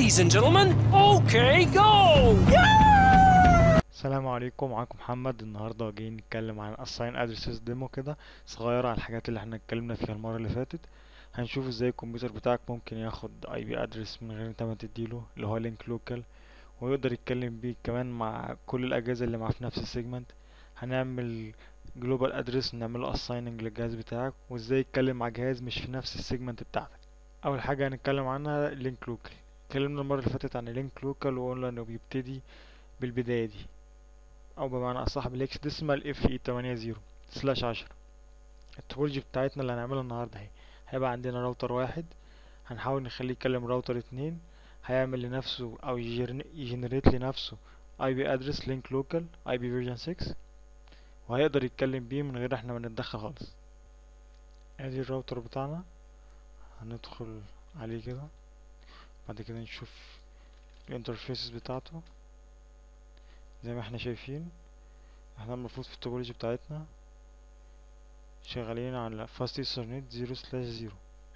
Ladies and gentlemen, okay, go! السلام عليكم معاكم محمد النهارده جايين نتكلم عن assign addresses ديمو كده صغيرة عن الحاجات اللي احنا اتكلمنا فيها المرة اللي فاتت هنشوف ازاي الكمبيوتر بتاعك ممكن ياخد اي بي ادرس من غير انت ما تديله اللي هو لينك لوكال ويقدر يتكلم بيه كمان مع كل الاجهزة اللي معاه في نفس السيجمنت هنعمل جلوبال ادرس نعمله assigning للجهاز بتاعك وازاي يتكلم مع جهاز مش في نفس السيجمنت بتاعتك اول حاجة هنتكلم عنها لينك لوكال اتكلمنا المرة اللي فاتت عن اللينك لوكال وقلنا انه بيبتدي بالبداية دي او بمعنى اصح بالاكس ديسمال اف اي 80 سلاش 10 التوبولوجي بتاعتنا اللي هنعملها النهارده اهي هيبقى عندنا راوتر واحد هنحاول نخليه يكلم راوتر اتنين هيعمل لنفسه او يجنريت لنفسه اي بي ادرس لينك لوكال اي بي فيرجن 6 وهيقدر يتكلم بيه من غير احنا ما نتدخل خالص ادي الراوتر بتاعنا هندخل عليه كده بعد كده نشوف الانترفيسز بتاعته زي ما احنا شايفين احنا المفروض في التوبولوجي بتاعتنا شغالين على فاست ايثرنت زيرو سلاش زيرو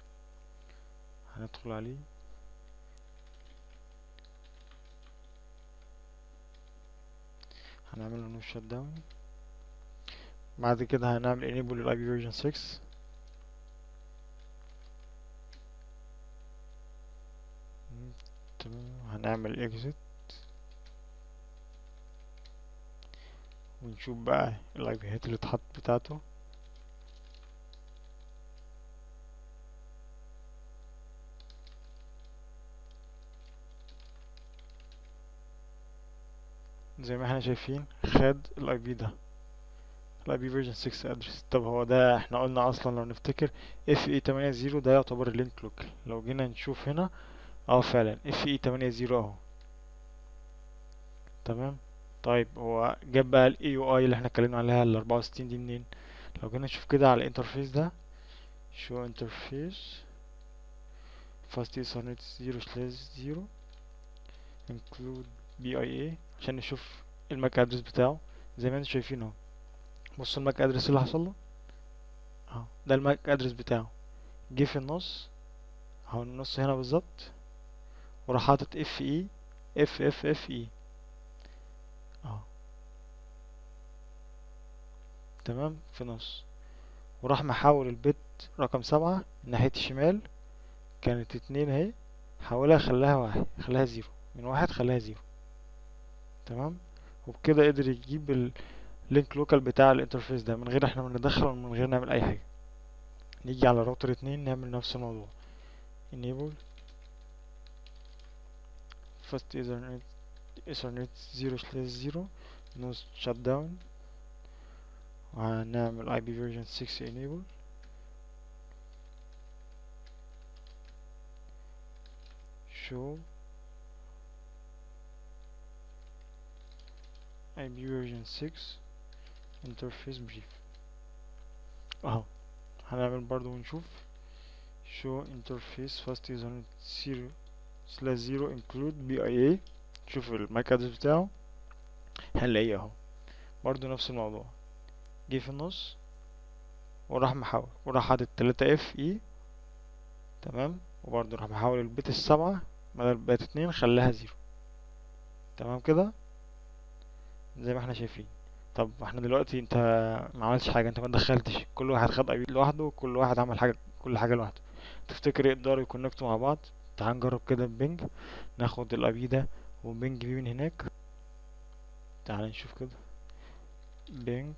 هندخل عليه هنعمل له شت داون بعد كده هنعمل enable للاي بي فيرجن 6 تمام هنعمل exit ونشوف بقى الاي بيهات اللي اتحط بتاعته زي ما احنا شايفين خد الاي بي ده الاي بي فيرجن 6 ادرس طب هو ده احنا قلنا اصلا لو نفتكر اف اي 80 ده يعتبر اللينك لوكال لو جينا نشوف هنا اه فعلا اف اي 80 اهو تمام طيب هو جاب بقى ال AUI اللي احنا اتكلمنا عليها ال 64 دي منين لو جينا نشوف كده على الانترفيس ده شو انترفيس فاست ايثرنت 0 سلاش 0 include BIA عشان نشوف الماك ادرس بتاعه زي ما انتم شايفين اهو بصوا الماك ادرس اللي حصل له اهو ده الماك ادرس بتاعه جه في النص اهو النص هنا بالظبط وراح حاطط اف اي اف اف اف اي اهو تمام في نص وراح محول البت رقم سبعة ناحية الشمال كانت اتنين اهي حولها خلاها واحد خلاها زيرو من واحد خلاها زيرو تمام وبكده قدر يجيب اللينك لوكال بتاع الانترفيس ده من غير احنا ما ندخل ومن غير نعمل اي حاجة نيجي على راوتر اتنين نعمل نفس الموضوع enable first ethernet ethernet 0 slash 0 no shutdown وهنعمل IP version 6 enable show IP version 6 interface brief اهو هنعمل برضو ونشوف show interface fast ethernet 0 slash 0 include BIA شوف الماك ادرس بتاعه هنلاقيه اهو برضو نفس الموضوع جه في النص وراح محول وراح حاطط تلاتة اف اي تمام وبرضو راح محول البيت السبعة بدل بقت اتنين خلاها زيرو تمام كده زي ما احنا شايفين طب احنا دلوقتي انت ما عملتش حاجه انت ما دخلتش كل واحد خد اي لوحده وكل واحد عمل حاجه كل حاجه لوحده تفتكر يقدروا يكونكتوا مع بعض تعال نجرب كده ببنج ناخد الاي بي ده وبنج بيه من هناك تعال نشوف كده بنج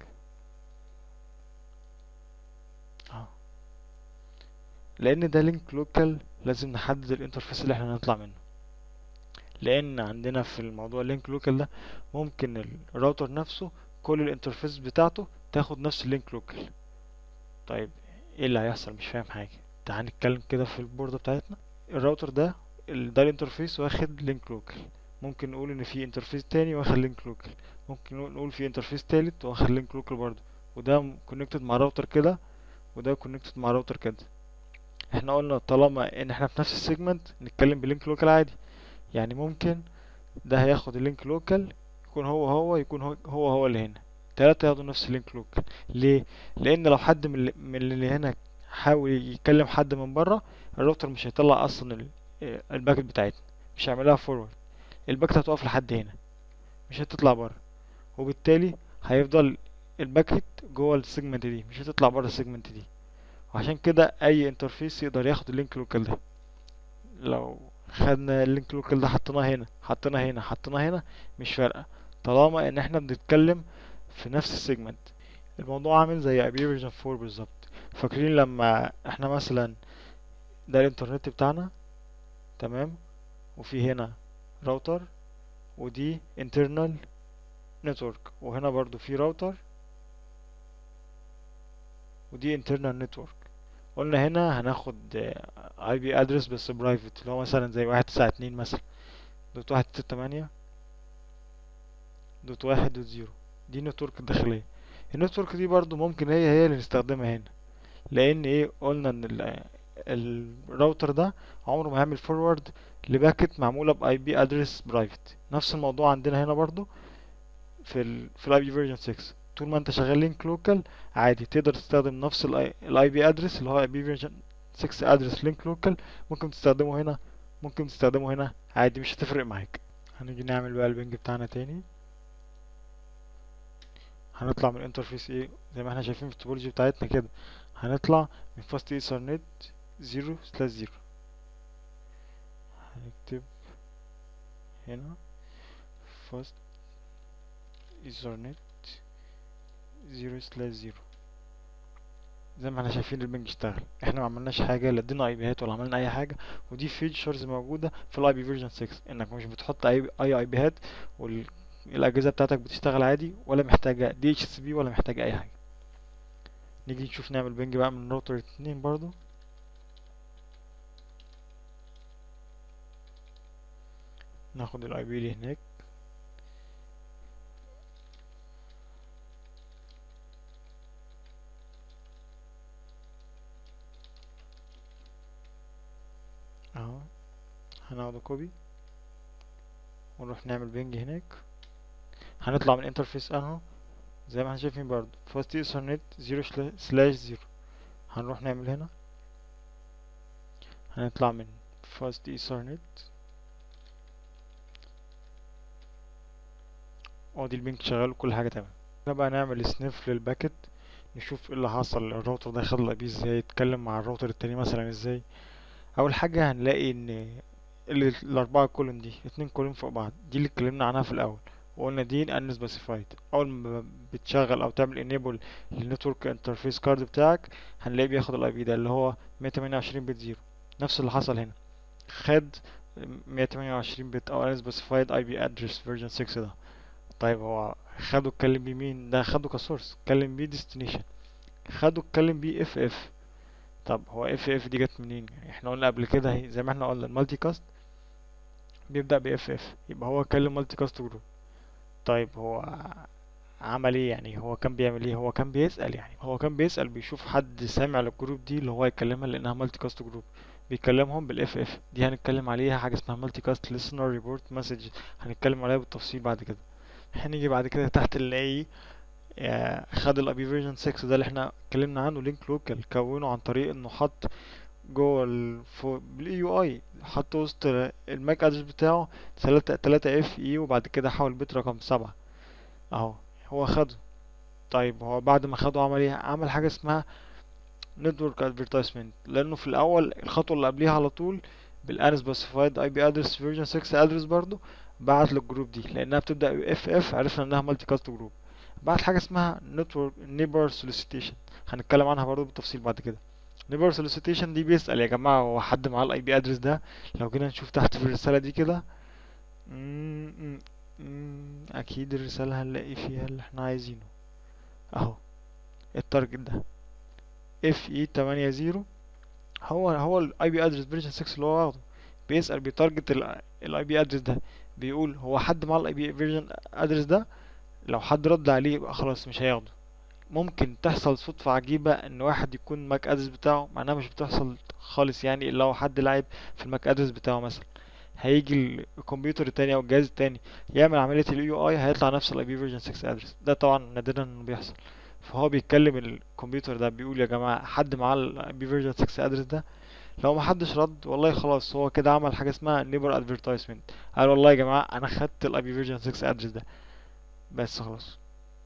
اه لان ده لينك لوكال لازم نحدد الانترفيس اللي احنا هنطلع منه لان عندنا في الموضوع لينك لوكال ده ممكن الراوتر نفسه كل الانترفيس بتاعته تاخد نفس اللينك لوكال طيب ايه اللي هيحصل مش فاهم حاجه تعال نتكلم كده في البوردة بتاعتنا الراوتر ده ده الانترفيس واخد لينك لوكال ممكن نقول ان في انترفيس تاني واخد لينك لوكال ممكن نقول في انترفيس تالت واخد لينك لوكال برضه وده كونكتد مع راوتر كده وده كونكتد مع راوتر كده احنا قلنا طالما ان احنا في نفس السيجمنت نتكلم بلينك لوكال عادي يعني ممكن ده هياخد اللينك لوكال يكون هو هو يكون هو هو, هو اللي هنا تلاتة ياخدوا نفس اللينك لوكال ليه لان لو حد من اللي, من اللي هنا حاول يكلم حد من بره الراوتر مش هيطلع اصلا الباكت بتاعتنا مش هيعملها فورورد الباكت هتقف لحد هنا مش هتطلع بره وبالتالي هيفضل الباكت جوه السيجمنت دي مش هتطلع بره السيجمنت دي وعشان كده اي انترفيس يقدر ياخد اللينك لوكال ده لو خدنا اللينك لوكال ده حطيناه هنا حطيناه هنا حطيناه هنا مش فارقه طالما ان احنا بنتكلم في نفس السيجمنت الموضوع عامل زي ابي فيرجن 4 بالظبط فاكرين لما احنا مثلا ده الانترنت بتاعنا تمام وفي هنا راوتر ودي internal network وهنا برضو في راوتر ودي internal network قلنا هنا هناخد اي بي ادرس بس برايفت اللي هو مثلا زي واحد تسعة اتنين مثلا دوت واحد ستة تمانية دوت واحد دوت زيرو دي نتورك الداخلية النتورك دي برضو ممكن هي هي اللي نستخدمها هنا لان ايه قلنا ان ال- الراوتر ده عمره ما هيعمل فورورد لباكت معمولة باي بي ادرس برايفت نفس الموضوع عندنا هنا برضو في ال في الاي بي فيرجن 6 طول ما انت شغال لينك لوكال عادي تقدر تستخدم نفس الاي بي ادرس اللي هو اي بي فيرجن 6 ادرس لينك لوكال ممكن تستخدمه هنا ممكن تستخدمه هنا عادي مش هتفرق معاك هنيجي نعمل بقى البنج بتاعنا تاني هنطلع من الانترفيس ايه زي ما احنا شايفين في التوبولوجي بتاعتنا كده هنطلع من فاست ايثرنت 0 سلاش 0 هنكتب هنا فاست ايثرنت 0 سلاش 0 زي ما احنا شايفين البنج اشتغل احنا ما عملناش حاجه لا ادينا اي بيهات ولا عملنا اي حاجه ودي فيتشرز موجوده في الاي بي فيرجن 6 انك مش بتحط اي اي اي بيهات والاجهزه بتاعتك بتشتغل عادي ولا محتاجه دي اتش سي بي ولا محتاجه اي حاجه نيجي نشوف نعمل بنج بقى من راوتر اتنين برضو ناخد الاي بي اللي هناك اهو هناخده كوبي ونروح نعمل بنج هناك هنطلع من انترفيس اهو زي ما احنا شايفين برضو فاست ايثرنت زيرو سلاش زيرو هنروح نعمل هنا هنطلع من فاست ايثرنت اه دي البنك شغال وكل حاجه تمام هنا بقى نعمل سنيف للباكت نشوف ايه اللي حصل الراوتر ده خد الاي بي ازاي يتكلم مع الراوتر التاني مثلا ازاي اول حاجه هنلاقي ان ال- الاربعه كولون دي اتنين كولون فوق بعض دي اللي اتكلمنا عنها في الاول وقلنا دي unspecified اول ما بتشغل او تعمل enable للنتورك انترفيس كارد بتاعك هنلاقيه بياخد الاي بي ده اللي هو 128 بت 0 نفس اللي حصل هنا خد 128 بت او unspecified اي بي ادرس فيرجن 6 ده طيب هو خده اتكلم بيه مين ده خده كسورس اتكلم بيه destination خده اتكلم بيه اف اف طب هو اف اف دي جت منين يعني احنا قلنا قبل كده اهي زي ما احنا قلنا المالتي كاست بيبدأ ب اف اف يبقى هو اتكلم مالتي كاست جروب طيب هو عمل ايه يعني هو كان بيعمل ايه هو كان بيسأل يعني هو كان بيسأل بيشوف حد سامع للجروب دي اللي هو يكلمها لانها مالتي كاست جروب بيكلمهم بالاف اف دي هنتكلم عليها حاجه اسمها مالتي كاست listener ريبورت مسج هنتكلم عليها بالتفصيل بعد كده هنيجي بعد كده تحت نلاقي آه، خد الاي بي فيرجن 6 ده اللي احنا اتكلمنا عنه لينك لوكال كونه عن طريق انه حط جوه ال بالاي يو اي حط وسط الماك ادرس بتاعه تلاتة تلاتة اف اي وبعد كده حول بيت رقم سبعة اهو هو خده طيب هو بعد ما خده عمل ايه عمل حاجة اسمها نتورك ادفرتايزمنت لانه في الاول الخطوة اللي قبليها على طول بالان سبيسيفايد اي بي ادرس فيرجن 6 ادرس برضو بعت للجروب دي لانها بتبدا اف اف عرفنا انها مالتي كاست جروب بعت حاجه اسمها نتورك نيبر سوليسيتيشن هنتكلم عنها برضو بالتفصيل بعد كده نيبر سوليسيتيشن دي بيسال يا جماعه هو حد معاه الاي بي ادرس ده لو جينا نشوف تحت في الرساله دي كده مم، مم، مم، اكيد الرساله هنلاقي فيها اللي احنا عايزينه اهو التارجت ده اف اي 80 هو هو الاي بي ادرس فيرجن 6 اللي هو واخده بيسال بيتارجت الاي بي ادرس ده بيقول هو حد معاه الاي بي فيرجن ادرس ده لو حد رد عليه يبقى خلاص مش هياخده ممكن تحصل صدفة عجيبة ان واحد يكون الماك ادرس بتاعه مع انها مش بتحصل خالص يعني الا لو حد لعب في الماك ادرس بتاعه مثلا هيجي الكمبيوتر التاني او الجهاز التاني يعمل عملية اليو اي هيطلع نفس الاي بي فيرجن 6 ادرس ده طبعا نادرا انه بيحصل فهو بيتكلم الكمبيوتر ده بيقول يا جماعة حد معاه الاي بي فيرجن 6 ادرس ده لو محدش رد والله خلاص هو كده عمل حاجه اسمها نيبر ادفرتايزمنت قال والله يا جماعه انا خدت الاي بي فيرجن 6 ادرس ده بس خلاص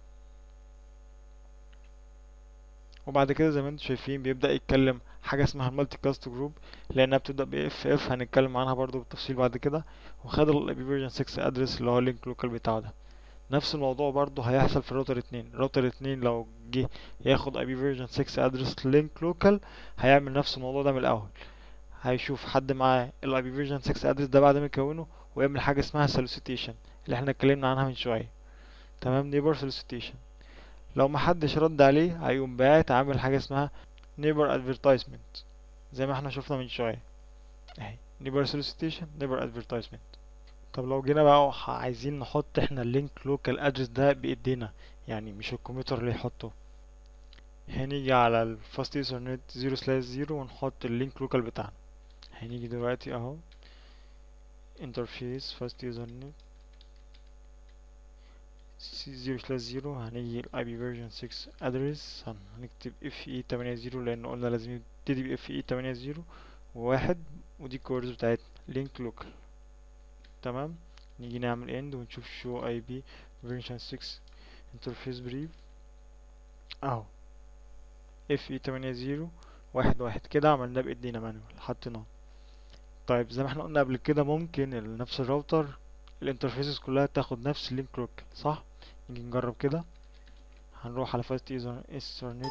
وبعد كده زي ما انتم شايفين بيبدأ يتكلم حاجة اسمها المالتي كاست جروب لأنها بتبدأ ب اف اف هنتكلم عنها برضو بالتفصيل بعد كده وخد ال IP version 6 ادرس اللي هو اللينك لوكال بتاعه ده نفس الموضوع برضو هيحصل في الراوتر اتنين الراوتر اتنين لو جه ياخد IP version 6 ادرس لينك لوكال هيعمل نفس الموضوع ده من الأول هيشوف حد معاه ال IP version 6 ادرس ده بعد ما يكونه ويعمل حاجة اسمها solicitation اللي احنا اتكلمنا عنها من شوية تمام neighbor solicitation لو محدش رد عليه هيقوم باعت عامل حاجة اسمها neighbor advertisement زي ما احنا شفنا من شوية اهي neighbor solicitation neighbor advertisement طب لو جينا بقى وح- عايزين نحط احنا اللينك لوكال ادرس ده بايدينا يعني مش الكمبيوتر اللي يحطه هنيجي على الفاست ايثرنت 0 سلاش 0 ونحط اللينك لوكال بتاعنا هنيجي دلوقتي اهو انترفيس فاست ايثرنت 0 سلاش 0 هنيجي الاي بي فيرجن 6 ادرس هنكتب اف اي 80 لان قلنا لازم يبتدي باف اي 80 وواحد ودي الكوردز بتاعتنا لينك لوكال تمام نيجي نعمل اند ونشوف شو اي بي فيرجن 6 انترفيس بريف اهو اف اي 80 واحد واحد كده عملناه بايدينا مانوال حطيناه طيب زي ما احنا قلنا قبل كده ممكن ال- نفس الراوتر الانترفيسز كلها تاخد نفس اللينك لوكال صح نيجي نجرب كده هنروح على فاست ايثرنت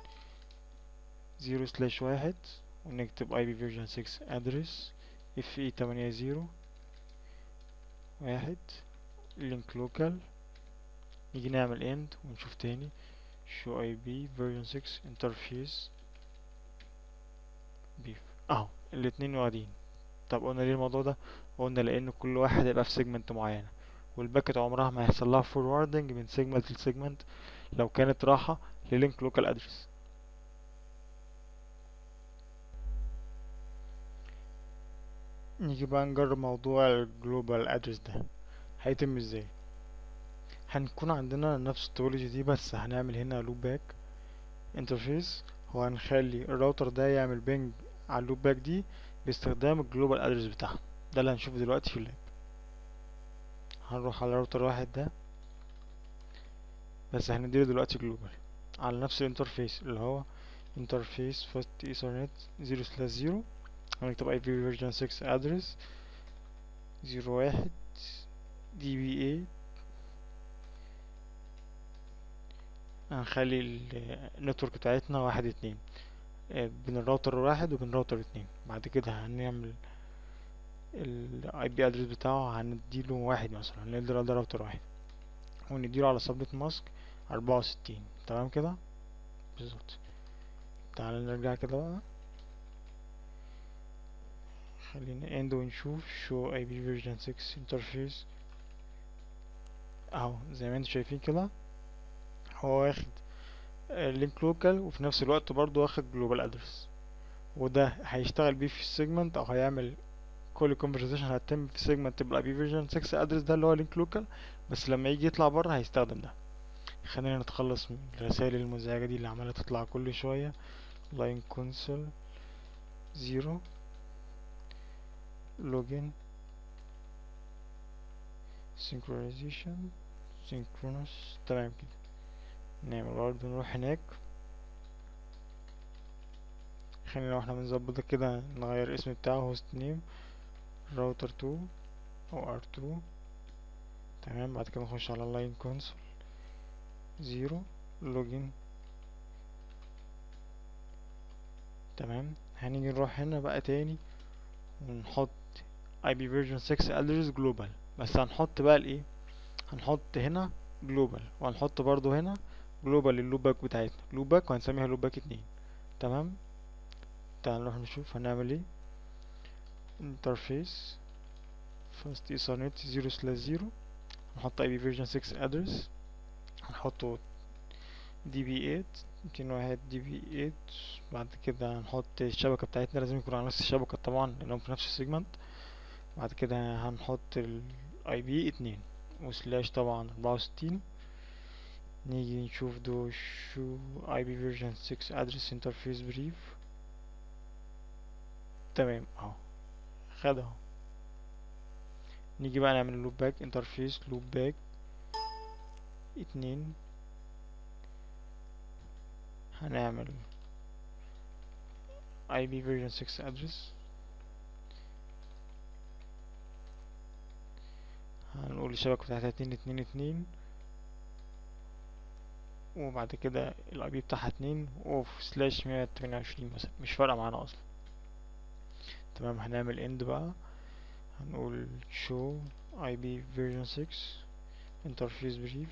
0 سلاش واحد ونكتب اي بي فيرجن 6 ادرس اف اي 80 واحد لينك لوكال نيجي نعمل اند ونشوف تاني شو اي بي فيرجن 6 انترفيس بيف اهو الاتنين واخدين طب قلنا ليه الموضوع ده قلنا لان كل واحد هيبقى في سيجمنت معينه والباكت عمرها ما هيحصل لها فوروردنج من سيجمنت لسيجمنت لو كانت رايحه للينك لوكال ادرس نيجي بقى نجرب موضوع الجلوبال ادرس ده هيتم ازاي هنكون عندنا نفس التوبولوجي دي بس هنعمل هنا لوب باك انترفيس وهنخلي الراوتر ده يعمل بينج على اللوب باك دي باستخدام الجلوبال ادرس بتاعها ده اللي هنشوفه دلوقتي في اللاب هنروح على راوتر واحد ده بس هنديله دلوقتي جلوبال على نفس الانترفيس اللي هو انترفيس فاست ايثرنت 0 سلاش 0 هنكتب اي بي فيرجن 6 ادرس 01 دي بي اي هنخلي ال- النتورك بتاعتنا واحد اتنين آه، بين الراوتر واحد وبين الراوتر اتنين بعد كده هنعمل الاي بي ادرس بتاعه هنديله واحد مثلا هندي ده راوتر واحد ونديله على سبنت ماسك أربعة وستين تمام كده بالظبط تعالى نرجع كده بقى خلينا اند ونشوف شو اي بي فيرجن 6 انترفيس اهو زي ما انتم شايفين كده هو واخد لينك لوكال وفي نفس الوقت برضو واخد جلوبال ادرس وده هيشتغل بيه في السيجمنت او هيعمل كل conversation هتتم في سيجمنت بالاي بي فيرجن 6 ادرس ده اللي هو لينك لوكال بس لما يجي يطلع بره هيستخدم ده خلينا نتخلص من الرسائل المزعجة دي اللي عمالة تطلع كل شوية لاين كونسول زيرو لوجين synchronization synchronous تمام كده نعمل برضه نروح هناك خلينا لو احنا بنظبط كده نغير الاسم بتاعه هوست نيم راوتر 2 او ار 2 تمام بعد كده نخش على لاين كونسول زيرو لوجين تمام هنيجي نروح هنا بقى تاني ونحط اي بي فيرجن 6 ادرس جلوبال بس هنحط بقى الايه هنحط هنا جلوبال وهنحط برضو هنا جلوبال لللوب باك بتاعتنا لوب باك وهنسميها لوب باك اتنين تمام تعال نروح نشوف هنعمل ايه انترفيس فاست ايثرنت 0 سلاش 0 هنحط اي بي فيرجن 6 ادرس هنحطه دي بي 8 201 دي بي 8 بعد كده هنحط الشبكة بتاعتنا لازم يكون على نفس الشبكة طبعا لانهم في نفس السيجمنت بعد كده هنحط الاي بي اتنين وسلاش طبعا اربعة وستين نيجي نشوف دو شو اي بي فيرجن 6 ادرس انترفيس بريف تمام اهو خد اهو نيجي بقى نعمل لوب باك انترفيس لوب باك اتنين هنعمل IP version 6 address هنقول الشبكة بتاعتها اتنين اتنين اتنين وبعد كده الاي بي بتاعها اتنين وفي سلاش مية تمانية وعشرين مثلا مش فارقة معانا اصلا تمام هنعمل end بقى هنقول show IP version 6 interface brief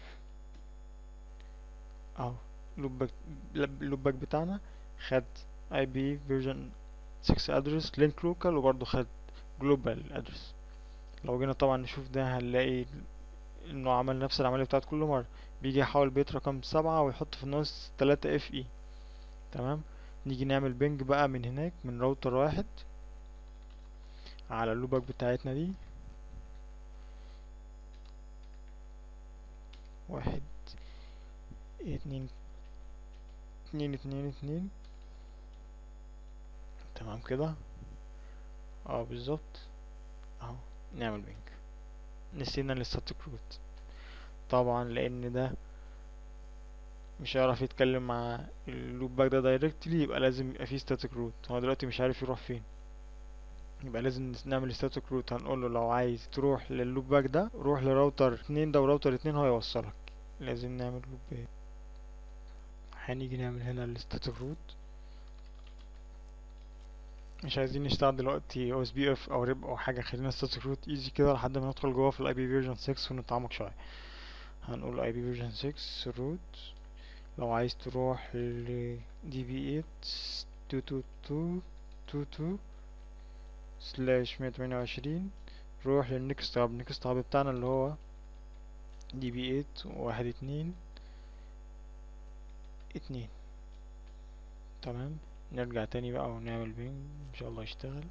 اهو لوب باك اللوب باك بتاعنا خد IP version 6 address link local وبرضه خد global address لو جينا طبعا نشوف ده هنلاقي انه عمل نفس العملية بتاعت كل مرة بيجي يحول بيت رقم سبعة ويحط في النص تلاتة اف اي تمام نيجي نعمل بينج بقى من هناك من راوتر واحد على اللوبك بتاعتنا دي واحد اتنين اتنين اتنين اتنين تمام كده اه بالظبط اهو نعمل بينج نسينا الستاتيك روت طبعا لان ده مش هيعرف يتكلم مع اللوب باك ده دايركتلي يبقى لازم يبقى فيه ستاتيك روت هو دلوقتي مش عارف يروح فين يبقى لازم نعمل ستاتيك روت هنقول له لو عايز تروح لللوب باك ده روح لراوتر اتنين ده وراوتر اتنين هو يوصلك لازم نعمل لوب باك هنيجي نعمل هنا الستاتيك روت مش عايزين نشتغل دلوقتي او اس بي اف او ريب او حاجه خلينا ستاتيك روت ايزي كده لحد ما ندخل جوه في الاي بي فيرجن 6 ونتعمق شويه هنقول اي بي فيرجن 6 روت لو عايز تروح ل دي بي 8 222 22 سلاش 128 روح للنكست هاب النكست هاب بتاعنا اللي هو دي بي 8 واحد اتنين اتنين تمام نرجع تاني بقى ونعمل بينج ان شاء الله يشتغل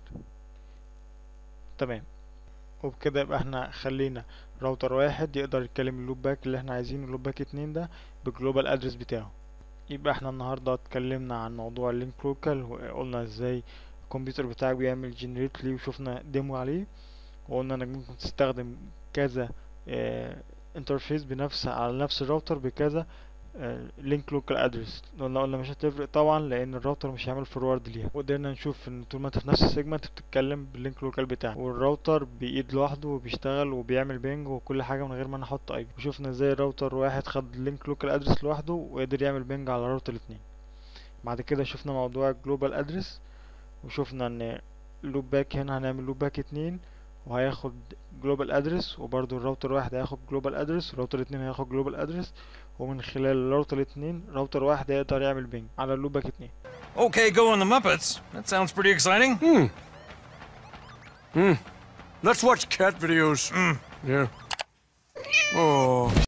تمام وبكده يبقى احنا خلينا راوتر واحد يقدر يتكلم اللوب باك اللي احنا عايزينه اللوب باك اتنين ده بالجلوبال ادرس بتاعه يبقى احنا النهارده اتكلمنا عن موضوع اللينك لوكال وقلنا ازاي الكمبيوتر بتاعك بيعمل جنريت ليه وشفنا ديمو عليه وقلنا انك ممكن تستخدم كذا اه انترفيس بنفس على نفس الراوتر بكذا لينك لوكال ادرس قلنا قلنا مش هتفرق طبعا لان الراوتر مش هيعمل فورورد ليها وقدرنا نشوف ان طول ما انت في نفس السيجمنت بتتكلم باللينك لوكال بتاعك والراوتر بايد لوحده وبيشتغل وبيعمل بينج وكل حاجه من غير ما نحط اي وشفنا ازاي الراوتر واحد خد لينك لوكال ادرس لوحده وقدر يعمل بينج على راوتر اتنين بعد كده شفنا موضوع الجلوبال ادرس وشفنا ان لوب باك هنا هنعمل لوب باك اتنين وهياخد جلوبال ادرس وبرضو الراوتر واحد هياخد جلوبال ادرس والراوتر اتنين هياخد جلوبال ادرس ومن خلال الراوتر اتنين راوتر واحد هيقدر يعمل بينج على اللوب باك اتنين Okay, go on the Muppets. That sounds pretty exciting. Hmm. Hmm. Let's watch cat videos. Yeah. Oh.